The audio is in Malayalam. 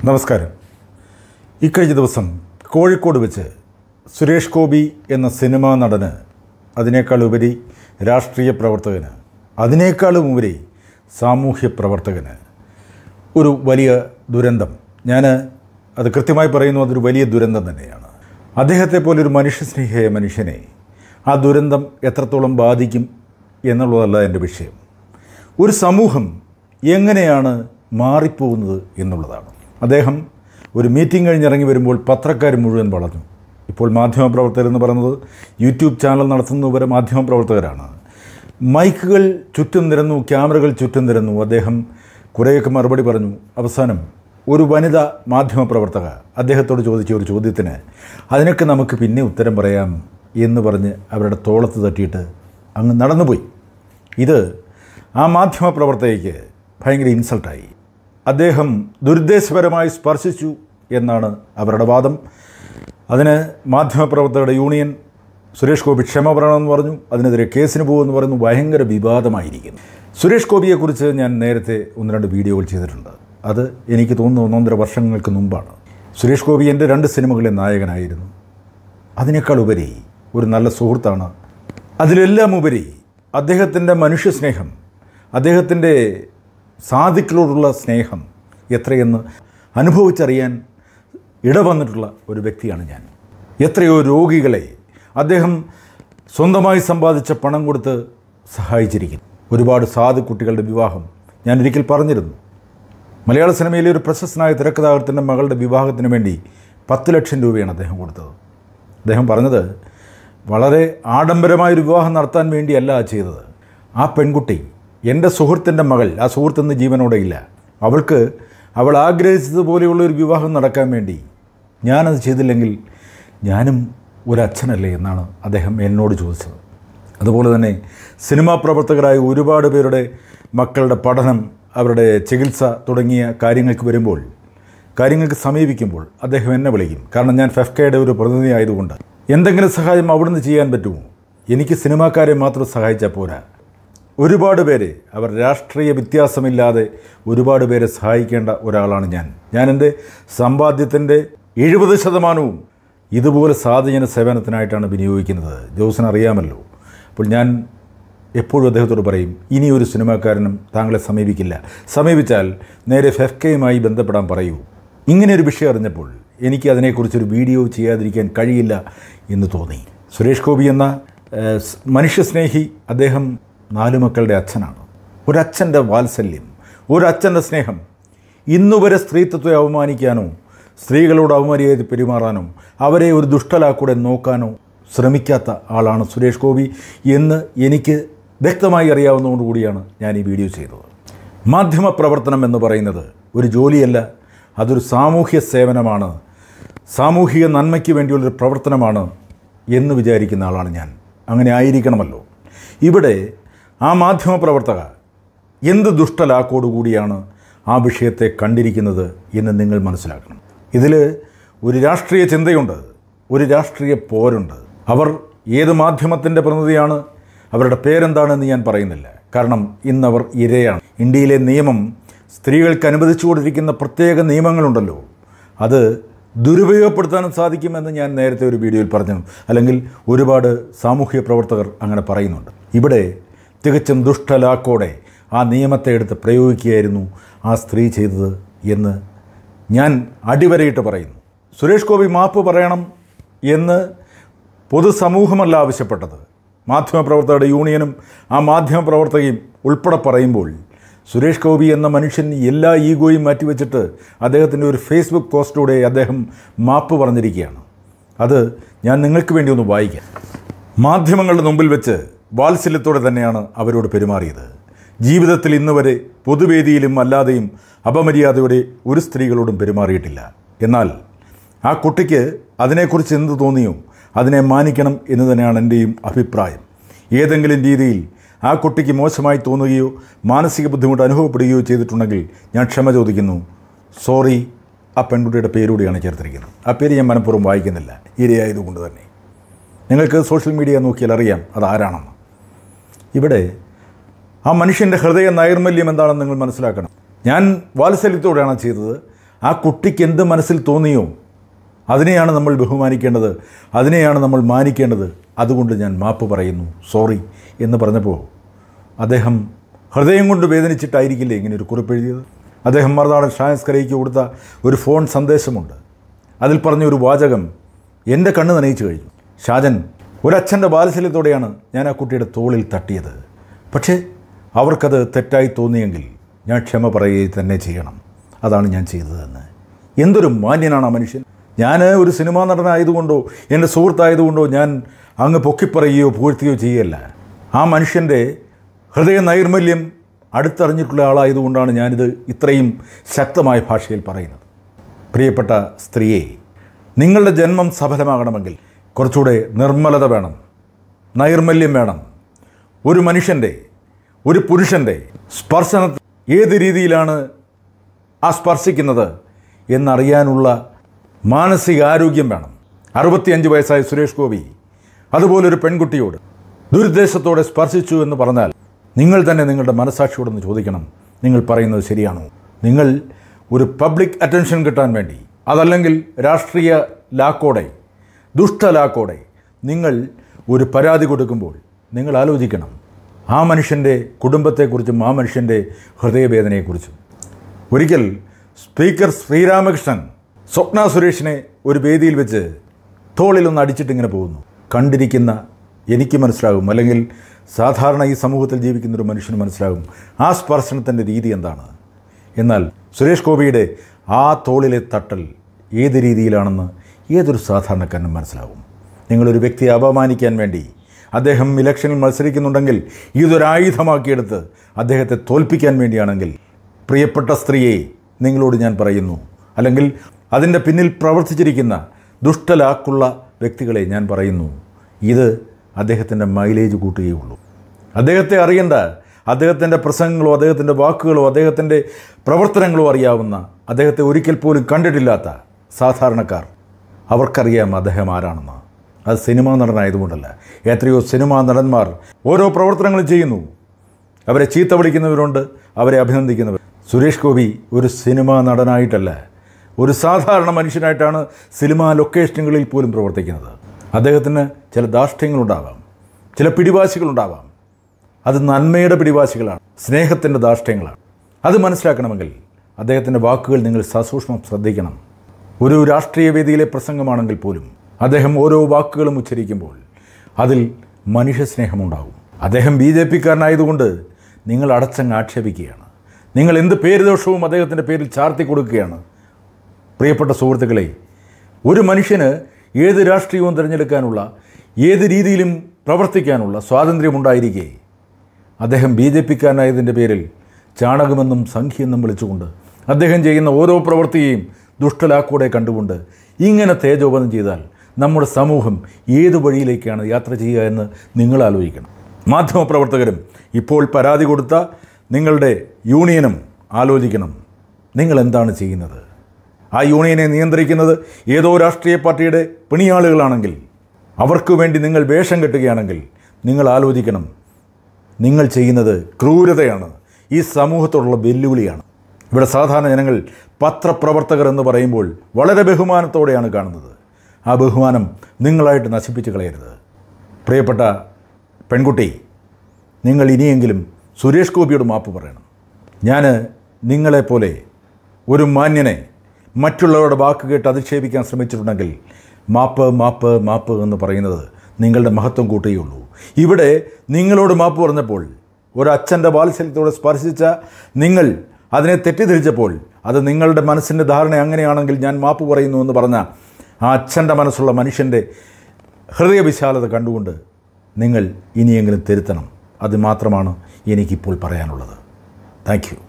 നമസ്കാരം ഇക്കഴിഞ്ഞ ദിവസം കോഴിക്കോട് വെച്ച് സുരേഷ് ഗോപി എന്ന സിനിമാ നടന് അതിനേക്കാൾ ഉപരി രാഷ്ട്രീയ പ്രവർത്തകന് അതിനേക്കാളും ഉപരി സാമൂഹ്യ പ്രവർത്തകന് ഒരു വലിയ ദുരന്തം ഞാൻ അത് കൃത്യമായി പറയുന്നു അതൊരു വലിയ ദുരന്തം തന്നെയാണ് അദ്ദേഹത്തെ പോലെ ഒരു മനുഷ്യസ്നേഹിയായ മനുഷ്യനെ ആ ദുരന്തം എത്രത്തോളം ബാധിക്കും എന്നുള്ളതല്ല എൻ്റെ വിഷയം ഒരു സമൂഹം എങ്ങനെയാണ് മാറിപ്പോകുന്നത് എന്നുള്ളതാണ് അദ്ദേഹം ഒരു മീറ്റിംഗ് കഴിഞ്ഞിറങ്ങി വരുമ്പോൾ പത്രക്കാർ മുഴുവൻ വളർന്നു ഇപ്പോൾ മാധ്യമപ്രവർത്തകർ എന്ന് പറയുന്നത് യൂട്യൂബ് ചാനൽ നടത്തുന്നവരെ മാധ്യമപ്രവർത്തകരാണ് മൈക്കുകൾ ചുറ്റും നിരന്നു ക്യാമറകൾ ചുറ്റും നിരന്നു അദ്ദേഹം കുറേയൊക്കെ മറുപടി പറഞ്ഞു അവസാനം ഒരു വനിത മാധ്യമപ്രവർത്തക അദ്ദേഹത്തോട് ചോദിച്ച ഒരു ചോദ്യത്തിന് അതിനൊക്കെ നമുക്ക് പിന്നെ ഉത്തരം പറയാം എന്ന് പറഞ്ഞ് അവരുടെ തോളത്ത് തട്ടിയിട്ട് അങ്ങ് നടന്നുപോയി ഇത് ആ മാധ്യമപ്രവർത്തകയ്ക്ക് ഭയങ്കര ഇൻസൾട്ടായി അദ്ദേഹം ദുരുദ്ദേശപരമായി സ്പർശിച്ചു എന്നാണ് അവരുടെ വാദം അതിന് മാധ്യമപ്രവർത്തകരുടെ യൂണിയൻ സുരേഷ് ഗോപി ക്ഷമ പറയണമെന്ന് പറഞ്ഞു അതിനെതിരെ കേസിന് പോകുമെന്ന് പറയുന്നു ഭയങ്കര വിവാദമായിരിക്കുന്നു സുരേഷ് ഗോപിയെക്കുറിച്ച് ഞാൻ നേരത്തെ ഒന്ന് രണ്ട് വീഡിയോകൾ ചെയ്തിട്ടുണ്ട് അത് എനിക്ക് തോന്നുന്നു ഒന്നൊന്നര വർഷങ്ങൾക്ക് മുമ്പാണ് സുരേഷ് ഗോപി എൻ്റെ രണ്ട് സിനിമകളിലെ നായകനായിരുന്നു അതിനേക്കാൾ ഉപരി ഒരു നല്ല സുഹൃത്താണ് അതിലെല്ലാം ഉപരി അദ്ദേഹത്തിൻ്റെ മനുഷ്യസ്നേഹം അദ്ദേഹത്തിൻ്റെ സാധിക്കളോടുള്ള സ്നേഹം എത്രയെന്ന് അനുഭവിച്ചറിയാൻ ഇടവന്നിട്ടുള്ള ഒരു വ്യക്തിയാണ് ഞാൻ എത്രയോ രോഗികളെ അദ്ദേഹം സ്വന്തമായി സമ്പാദിച്ച പണം കൊടുത്ത് സഹായിച്ചിരിക്കുന്നു ഒരുപാട് സാധു കുട്ടികളുടെ വിവാഹം ഞാൻ ഒരിക്കൽ പറഞ്ഞിരുന്നു മലയാള സിനിമയിലെ ഒരു പ്രശസ്തനായ തിരക്കഥാകൃത്തിൻ്റെ മകളുടെ വിവാഹത്തിന് വേണ്ടി പത്ത് ലക്ഷം രൂപയാണ് അദ്ദേഹം കൊടുത്തത് അദ്ദേഹം പറഞ്ഞത് വളരെ ആഡംബരമായൊരു വിവാഹം നടത്താൻ വേണ്ടിയല്ല ചെയ്തത് ആ പെൺകുട്ടി എൻ്റെ സുഹൃത്തിൻ്റെ മകൾ ആ സുഹൃത്തിന്ന് ജീവനോടെ ഇല്ല അവൾക്ക് അവൾ ആഗ്രഹിച്ചതുപോലെയുള്ള ഒരു വിവാഹം നടക്കാൻ വേണ്ടി ഞാനത് ചെയ്തില്ലെങ്കിൽ ഞാനും ഒരു അച്ഛനല്ലേ എന്നാണ് അദ്ദേഹം എന്നോട് ചോദിച്ചത് അതുപോലെ തന്നെ സിനിമാ പ്രവർത്തകരായ ഒരുപാട് പേരുടെ മക്കളുടെ പഠനം അവരുടെ ചികിത്സ തുടങ്ങിയ കാര്യങ്ങൾക്ക് വരുമ്പോൾ കാര്യങ്ങൾക്ക് സമീപിക്കുമ്പോൾ അദ്ദേഹം എന്നെ വിളിക്കും കാരണം ഞാൻ ഫെഫ്കയുടെ ഒരു പ്രതിനിധി ആയതുകൊണ്ട് എന്തെങ്കിലും സഹായം അവിടുന്ന് ചെയ്യാൻ പറ്റുമോ എനിക്ക് സിനിമാക്കാരെ മാത്രം സഹായിച്ചാൽ പോരാ ഒരുപാട് പേരെ അവർ രാഷ്ട്രീയ വ്യത്യാസമില്ലാതെ ഒരുപാട് പേരെ സഹായിക്കേണ്ട ഒരാളാണ് ഞാൻ ഞാൻ എൻ്റെ സമ്പാദ്യത്തിൻ്റെ എഴുപത് ശതമാനവും ഇതുപോലെ സാധുജന സേവനത്തിനായിട്ടാണ് വിനിയോഗിക്കുന്നത് ജോസിന് അറിയാമല്ലോ അപ്പോൾ ഞാൻ എപ്പോഴും അദ്ദേഹത്തോട് പറയും ഇനി ഒരു സിനിമാക്കാരനും താങ്കളെ സമീപിക്കില്ല സമീപിച്ചാൽ നേരെ ഫെഫ്കയുമായി ബന്ധപ്പെടാൻ പറയൂ ഇങ്ങനെ ഒരു വിഷയം അറിഞ്ഞപ്പോൾ എനിക്ക് അതിനെക്കുറിച്ചൊരു വീഡിയോ ചെയ്യാതിരിക്കാൻ കഴിയില്ല എന്ന് തോന്നി സുരേഷ് ഗോപി എന്ന ഏഹ്, സ് മനുഷ്യസ്നേഹി അദ്ദേഹം നാലു മക്കളുടെ അച്ഛനാണ് ഒരച്ഛൻ്റെ വാത്സല്യം ഒരച്ഛൻ്റെ സ്നേഹം ഇന്നുവരെ സ്ത്രീത്വത്തെ അവമാനിക്കാനോ സ്ത്രീകളോട് അവമര്യാദ പെരുമാറാനോ അവരെ ഒരു ദുഷ്ടലാക്കൂടെ നോക്കാനോ ശ്രമിക്കാത്ത ആളാണ് സുരേഷ് ഗോപി എന്ന് എനിക്ക് വ്യക്തമായി അറിയാവുന്നതുകൊണ്ടുകൂടിയാണ് ഞാൻ ഈ വീഡിയോ ചെയ്തത് മാധ്യമപ്രവർത്തനം എന്ന് പറയുന്നത് ഒരു ജോലിയല്ല അതൊരു സാമൂഹ്യ സേവനമാണ് സാമൂഹിക നന്മയ്ക്ക് വേണ്ടിയുള്ളൊരു പ്രവർത്തനമാണ് എന്ന് വിചാരിക്കുന്ന ആളാണ് ഞാൻ അങ്ങനെ ആയിരിക്കണമല്ലോ ഇവിടെ ആ മാധ്യമപ്രവർത്തക എന്ത് ദുഷ്ടലാക്കോടുകൂടിയാണ് ആ വിഷയത്തെ കണ്ടിരിക്കുന്നത് എന്ന് നിങ്ങൾ മനസ്സിലാക്കണം ഇതിൽ ഒരു രാഷ്ട്രീയ ചിന്തയുണ്ട് ഒരു രാഷ്ട്രീയ പോരുണ്ട് അവർ ഏത് മാധ്യമത്തിൻ്റെ പ്രതിനിധിയാണ് അവരുടെ പേരെന്താണെന്ന് ഞാൻ പറയുന്നില്ല കാരണം ഇന്നവർ ഇരയാണ് ഇന്ത്യയിലെ നിയമം സ്ത്രീകൾക്ക് അനുവദിച്ചുകൊണ്ടിരിക്കുന്ന പ്രത്യേക നിയമങ്ങളുണ്ടല്ലോ അത് ദുരുപയോഗപ്പെടുത്താനും സാധിക്കുമെന്ന് ഞാൻ നേരത്തെ ഒരു വീഡിയോയിൽ പറഞ്ഞു അല്ലെങ്കിൽ ഒരുപാട് സാമൂഹ്യ പ്രവർത്തകർ അങ്ങനെ പറയുന്നുണ്ട് ഇവിടെ തികച്ചും ദുഷ്ടലാക്കോടെ ആ നിയമത്തെ എടുത്ത് പ്രയോഗിക്കുകയായിരുന്നു ആ സ്ത്രീ ചെയ്തത് എന്ന് ഞാൻ അടിവരയിട്ട് പറയുന്നു സുരേഷ് ഗോപി മാപ്പ് പറയണം എന്ന് പൊതുസമൂഹമല്ല ആവശ്യപ്പെട്ടത് മാധ്യമപ്രവർത്തകരുടെ യൂണിയനും ആ മാധ്യമപ്രവർത്തകയും ഉൾപ്പെടെ പറയുമ്പോൾ സുരേഷ് ഗോപി എന്ന മനുഷ്യൻ എല്ലാ ഈഗോയും മാറ്റിവെച്ചിട്ട് അദ്ദേഹത്തിൻ്റെ ഒരു ഫേസ്ബുക്ക് പോസ്റ്റിലൂടെ അദ്ദേഹം മാപ്പ് പറഞ്ഞിരിക്കുകയാണ് അത് ഞാൻ നിങ്ങൾക്ക് വേണ്ടി ഒന്ന് വായിക്കാം മാധ്യമങ്ങളുടെ മുമ്പിൽ വെച്ച് വാത്സല്യത്തോടെ തന്നെയാണ് അവരോട് പെരുമാറിയത് ജീവിതത്തിൽ ഇന്ന് വരെ പൊതുവേദിയിലും അല്ലാതെയും അപമര്യാദയോടെ ഒരു സ്ത്രീകളോടും പെരുമാറിയിട്ടില്ല എന്നാൽ ആ കുട്ടിക്ക് അതിനെക്കുറിച്ച് എന്ത് തോന്നിയോ അതിനെ മാനിക്കണം എന്ന് തന്നെയാണ് എൻ്റെയും അഭിപ്രായം ഏതെങ്കിലും രീതിയിൽ ആ കുട്ടിക്ക് മോശമായി തോന്നുകയോ മാനസിക ബുദ്ധിമുട്ട് അനുഭവപ്പെടുകയോ ചെയ്തിട്ടുണ്ടെങ്കിൽ ഞാൻ ക്ഷമ ചോദിക്കുന്നു സോറി ആ പെൺകുട്ടിയുടെ പേരൂടെയാണ് ചേർത്തിരിക്കുന്നത് ആ പേര് ഞാൻ മനഃപൂർവ്വം വായിക്കുന്നില്ല ഇരയായതുകൊണ്ട് തന്നെ നിങ്ങൾക്ക് സോഷ്യൽ മീഡിയ നോക്കിയാൽ അറിയാം അത് ആരാണെന്ന് ഇവിടെ ആ മനുഷ്യൻ്റെ ഹൃദയ നൈർമല്യം എന്താണെന്ന് നിങ്ങൾ മനസ്സിലാക്കണം ഞാൻ വാത്സല്യത്തോടെയാണ് ചെയ്തത് ആ കുട്ടിക്ക് എന്ത് മനസ്സിൽ തോന്നിയോ അതിനെയാണ് നമ്മൾ ബഹുമാനിക്കേണ്ടത് അതിനെയാണ് നമ്മൾ മാനിക്കേണ്ടത് അതുകൊണ്ട് ഞാൻ മാപ്പ് പറയുന്നു സോറി എന്ന് പറഞ്ഞപ്പോൾ അദ്ദേഹം ഹൃദയം കൊണ്ട് വേദനിച്ചിട്ടായിരിക്കില്ലേ ഇങ്ങനെ ഒരു കുറിപ്പ് എഴുതിയത് അദ്ദേഹം മറുനാടൻ ഷായസ് കരയ്ക്ക് കൊടുത്ത ഒരു ഫോൺ സന്ദേശമുണ്ട് അതിൽ പറഞ്ഞ ഒരു വാചകം എൻ്റെ കണ്ണ് നനയിച്ചു കഴിഞ്ഞു ഷാജൻ ഒരച്ഛൻ്റെ ബാലശല്യത്തോടെയാണ് ഞാൻ ആ കുട്ടിയുടെ തോളിൽ തട്ടിയത് പക്ഷേ അവർക്കത് തെറ്റായി തോന്നിയെങ്കിൽ ഞാൻ ക്ഷമ പറയുകയും തന്നെ ചെയ്യണം അതാണ് ഞാൻ ചെയ്തതെന്ന് എന്തൊരു മാന്യനാണ് ആ മനുഷ്യൻ ഞാൻ ഒരു സിനിമാ നടനായതുകൊണ്ടോ എൻ്റെ സുഹൃത്തായതുകൊണ്ടോ ഞാൻ അങ്ങ് പൊക്കിപ്പറയുകയോ പൂഴ്ത്തുകയോ ചെയ്യല്ല ആ മനുഷ്യൻ്റെ ഹൃദയ നൈർമല്യം അടുത്തറിഞ്ഞിട്ടുള്ള ആളായതുകൊണ്ടാണ് ഞാനിത് ഇത്രയും ശക്തമായ ഭാഷയിൽ പറയുന്നത് പ്രിയപ്പെട്ട സ്ത്രീയെ നിങ്ങളുടെ ജന്മം സഫലമാകണമെങ്കിൽ കുറച്ചുകൂടെ നിർമ്മലത വേണം നൈർമല്യം വേണം ഒരു മനുഷ്യൻ്റെ ഒരു പുരുഷൻ്റെ സ്പർശന ഏത് രീതിയിലാണ് ആ സ്പർശിക്കുന്നത് എന്നറിയാനുള്ള മാനസിക ആരോഗ്യം വേണം അറുപത്തിയഞ്ച് വയസ്സായ സുരേഷ് ഗോപി അതുപോലൊരു പെൺകുട്ടിയോട് ദുരുദ്ദേശത്തോടെ സ്പർശിച്ചു എന്ന് പറഞ്ഞാൽ നിങ്ങൾ തന്നെ നിങ്ങളുടെ മനസാക്ഷിയോടൊന്ന് ചോദിക്കണം നിങ്ങൾ പറയുന്നത് ശരിയാണോ നിങ്ങൾ ഒരു പബ്ലിക് അറ്റൻഷൻ കിട്ടാൻ വേണ്ടി അതല്ലെങ്കിൽ രാഷ്ട്രീയ ലാക്കോടെ ദുഷ്ടലാക്കോടെ നിങ്ങൾ ഒരു പരാതി കൊടുക്കുമ്പോൾ നിങ്ങൾ ആലോചിക്കണം ആ മനുഷ്യൻ്റെ കുടുംബത്തെക്കുറിച്ചും ആ മനുഷ്യൻ്റെ ഹൃദയവേദനയെക്കുറിച്ചും ഒരിക്കൽ സ്പീക്കർ ശ്രീരാമകൃഷ്ണൻ സ്വപ്ന സുരേഷിനെ ഒരു വേദിയിൽ വെച്ച് തോളിലൊന്ന് അടിച്ചിട്ടിങ്ങനെ പോകുന്നു കണ്ടിരിക്കുന്ന എനിക്ക് മനസ്സിലാകും അല്ലെങ്കിൽ സാധാരണ ഈ സമൂഹത്തിൽ ജീവിക്കുന്ന ഒരു മനുഷ്യന് മനസ്സിലാകും ആ സ്പർശനത്തിൻ്റെ രീതി എന്താണ് എന്നാൽ സുരേഷ് ഗോപിയുടെ ആ തോളിലെ തട്ടൽ ഏത് രീതിയിലാണെന്ന് ഏതൊരു സാധാരണക്കാരനും മനസ്സിലാകും നിങ്ങളൊരു വ്യക്തിയെ അപമാനിക്കാൻ വേണ്ടി അദ്ദേഹം ഇലക്ഷനിൽ മത്സരിക്കുന്നുണ്ടെങ്കിൽ ഇതൊരായുധമാക്കിയെടുത്ത് അദ്ദേഹത്തെ തോൽപ്പിക്കാൻ വേണ്ടിയാണെങ്കിൽ പ്രിയപ്പെട്ട സ്ത്രീയെ നിങ്ങളോട് ഞാൻ പറയുന്നു അല്ലെങ്കിൽ അതിൻ്റെ പിന്നിൽ പ്രവർത്തിച്ചിരിക്കുന്ന ദുഷ്ടലാക്കുള്ള വ്യക്തികളെ ഞാൻ പറയുന്നു ഇത് അദ്ദേഹത്തിൻ്റെ മൈലേജ് കൂട്ടുകയുള്ളൂ അദ്ദേഹത്തെ അറിയേണ്ട അദ്ദേഹത്തിൻ്റെ പ്രസംഗങ്ങളോ അദ്ദേഹത്തിൻ്റെ വാക്കുകളോ അദ്ദേഹത്തിൻ്റെ പ്രവർത്തനങ്ങളോ അറിയാവുന്ന അദ്ദേഹത്തെ ഒരിക്കൽ പോലും കണ്ടിട്ടില്ലാത്ത സാധാരണക്കാർ അവർക്കറിയാം അദ്ദേഹം ആരാണെന്ന് അത് സിനിമാ നടനായതുകൊണ്ടല്ല എത്രയോ സിനിമാ നടന്മാർ ഓരോ പ്രവർത്തനങ്ങളും ചെയ്യുന്നു അവരെ ചീത്ത വിളിക്കുന്നവരുണ്ട് അവരെ അഭിനന്ദിക്കുന്നവർ സുരേഷ് ഗോപി ഒരു സിനിമാ നടനായിട്ടല്ല ഒരു സാധാരണ മനുഷ്യനായിട്ടാണ് സിനിമാ ലൊക്കേഷനുകളിൽ പോലും പ്രവർത്തിക്കുന്നത് അദ്ദേഹത്തിന് ചില ധാർഷ്ട്യങ്ങളുണ്ടാവാം ചില പിടിവാശികളുണ്ടാവാം അത് നന്മയുടെ പിടിവാശികളാണ് സ്നേഹത്തിൻ്റെ ധാർഷ്ട്യങ്ങളാണ് അത് മനസ്സിലാക്കണമെങ്കിൽ അദ്ദേഹത്തിൻ്റെ വാക്കുകൾ നിങ്ങൾ സസൂക്ഷ്മം ശ്രദ്ധിക്കണം ഒരു രാഷ്ട്രീയ വേദിയിലെ പ്രസംഗമാണെങ്കിൽ പോലും അദ്ദേഹം ഓരോ വാക്കുകളും ഉച്ചരിക്കുമ്പോൾ അതിൽ മനുഷ്യസ്നേഹമുണ്ടാകും അദ്ദേഹം ബി ജെ പിക്കാരനായതുകൊണ്ട് നിങ്ങൾ അടച്ചങ്ങ് ആക്ഷേപിക്കുകയാണ് നിങ്ങൾ എന്ത് പേര് ദോഷവും അദ്ദേഹത്തിൻ്റെ പേരിൽ ചാർത്തി കൊടുക്കുകയാണ് പ്രിയപ്പെട്ട സുഹൃത്തുക്കളെ ഒരു മനുഷ്യന് ഏത് രാഷ്ട്രീയവും തിരഞ്ഞെടുക്കാനുള്ള ഏത് രീതിയിലും പ്രവർത്തിക്കാനുള്ള സ്വാതന്ത്ര്യമുണ്ടായിരിക്കെ അദ്ദേഹം ബി ജെ പിക്കാരനായതിൻ്റെ പേരിൽ ചാണകമെന്നും സംഖ്യയെന്നും വിളിച്ചുകൊണ്ട് അദ്ദേഹം ചെയ്യുന്ന ഓരോ പ്രവൃത്തിയെയും ദുഷ്ടലാക്കൂടെ കണ്ടുകൊണ്ട് ഇങ്ങനെ തേജോപനം ചെയ്താൽ നമ്മുടെ സമൂഹം ഏത് വഴിയിലേക്കാണ് യാത്ര ചെയ്യുക എന്ന് നിങ്ങൾ ആലോചിക്കണം മാധ്യമപ്രവർത്തകരും ഇപ്പോൾ പരാതി കൊടുത്ത നിങ്ങളുടെ യൂണിയനും ആലോചിക്കണം നിങ്ങൾ എന്താണ് ചെയ്യുന്നത് ആ യൂണിയനെ നിയന്ത്രിക്കുന്നത് ഏതോ രാഷ്ട്രീയ പാർട്ടിയുടെ പിണിയാളുകളാണെങ്കിൽ അവർക്ക് വേണ്ടി നിങ്ങൾ വേഷം കെട്ടുകയാണെങ്കിൽ നിങ്ങൾ ആലോചിക്കണം നിങ്ങൾ ചെയ്യുന്നത് ക്രൂരതയാണ് ഈ സമൂഹത്തോടുള്ള വെല്ലുവിളിയാണ് ഇവിടെ സാധാരണ ജനങ്ങൾ പത്രപ്രവർത്തകർ എന്ന് പറയുമ്പോൾ വളരെ ബഹുമാനത്തോടെയാണ് കാണുന്നത് ആ ബഹുമാനം നിങ്ങളായിട്ട് നശിപ്പിച്ച് കളയരുത് പ്രിയപ്പെട്ട പെൺകുട്ടി നിങ്ങൾ ഇനിയെങ്കിലും സുരേഷ് ഗോപിയോട് മാപ്പ് പറയണം ഞാൻ നിങ്ങളെപ്പോലെ ഒരു മാന്യനെ മറ്റുള്ളവരുടെ വാക്ക് കേട്ട് അധിക്ഷേപിക്കാൻ ശ്രമിച്ചിട്ടുണ്ടെങ്കിൽ മാപ്പ് മാപ്പ് മാപ്പ് എന്ന് പറയുന്നത് നിങ്ങളുടെ മഹത്വം കൂട്ടുകയുള്ളൂ ഇവിടെ നിങ്ങളോട് മാപ്പ് പറഞ്ഞപ്പോൾ ഒരച്ഛൻ്റെ വാത്സല്യത്തോടെ സ്പർശിച്ച നിങ്ങൾ അതിനെ തെറ്റിദ്ധരിച്ചപ്പോൾ അത് നിങ്ങളുടെ മനസ്സിൻ്റെ ധാരണ അങ്ങനെയാണെങ്കിൽ ഞാൻ മാപ്പ് പറയുന്നു എന്ന് പറഞ്ഞ ആ അച്ഛൻ്റെ മനസ്സുള്ള മനുഷ്യൻ്റെ ഹൃദയവിശാലത കണ്ടുകൊണ്ട് നിങ്ങൾ ഇനിയെങ്കിലും തിരുത്തണം അത് മാത്രമാണ് എനിക്കിപ്പോൾ പറയാനുള്ളത് താങ്ക് യു